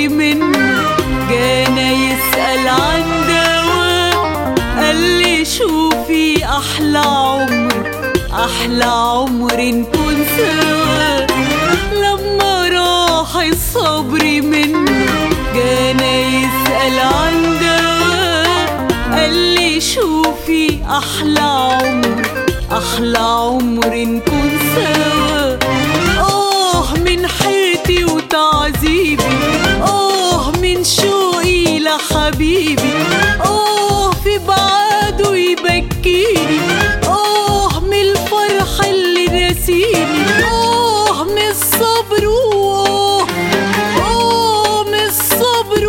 صبري منه جانا يسأل عن دواء قال لي شوفي أحلى عمر أحلى عمر نكون سوا لما راح الصبر منه جانا يسأل عن دواء قال لي شوفي أحلى عمر أحلى عمر نكون سوا آه من حيرتي وتعذيبي آه من شوقي لحبيبي آه في بعاده يبكيني آه من الفرح اللي ناسيني آه من الصبر وآه آه من الصبر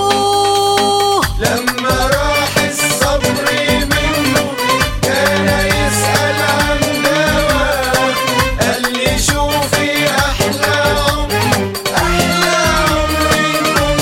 وآه لما راح الصبر منه كان يسأل عن دواء قال لي شوفي أحلى عمر أحلى عمر نكون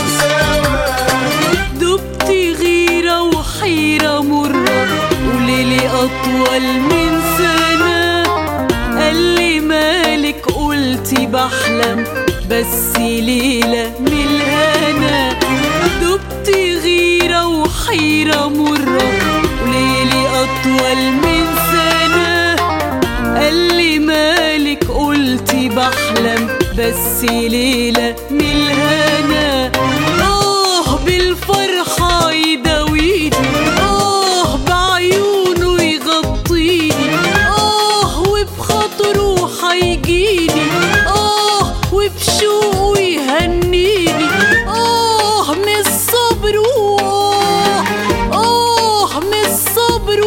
سوا دبت غيرة وحيرة مرة وليلي أطول من سنة قال لي مالك قلتي بحلم بس ليلة من الهنا دبت غيرة وحيرة مرة وليلي أطول من سنة قال لي مالك قلتي بحلم بس ليلة من الهنا آه بالفرحة يداويني آه بعيونه يغطيني آه وبخاطره حيجيني آه وبشوقه يهنيني آه من الصبر وآه آه من الصبر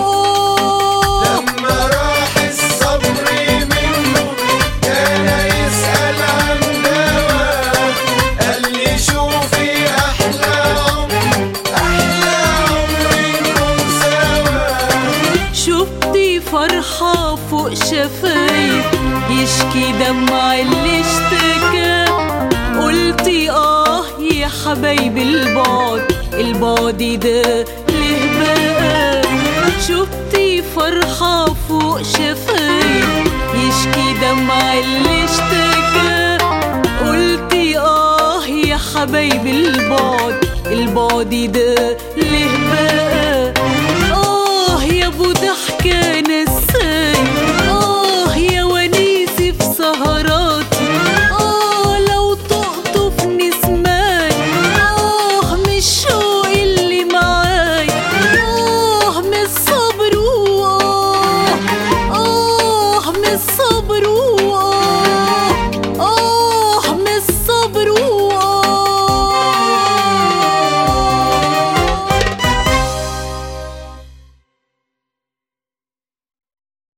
وآه لما راح الصبر منه كان يسأل عن دواء قال لي شوفي أحلى عمر أحلى عمر نكون سوا شفتي فرحة فوق شفايف يشكي دمع اللي اشتكى قلتي اه يا حبايبي البعد البعد ده ليه بقى شفتي فرحة فوق شفايف يشكي دمع اللي اشتكى قلتي اه يا حبايبي البعد البعد ده ليه بقى آه يا ابو ضحكة نسيت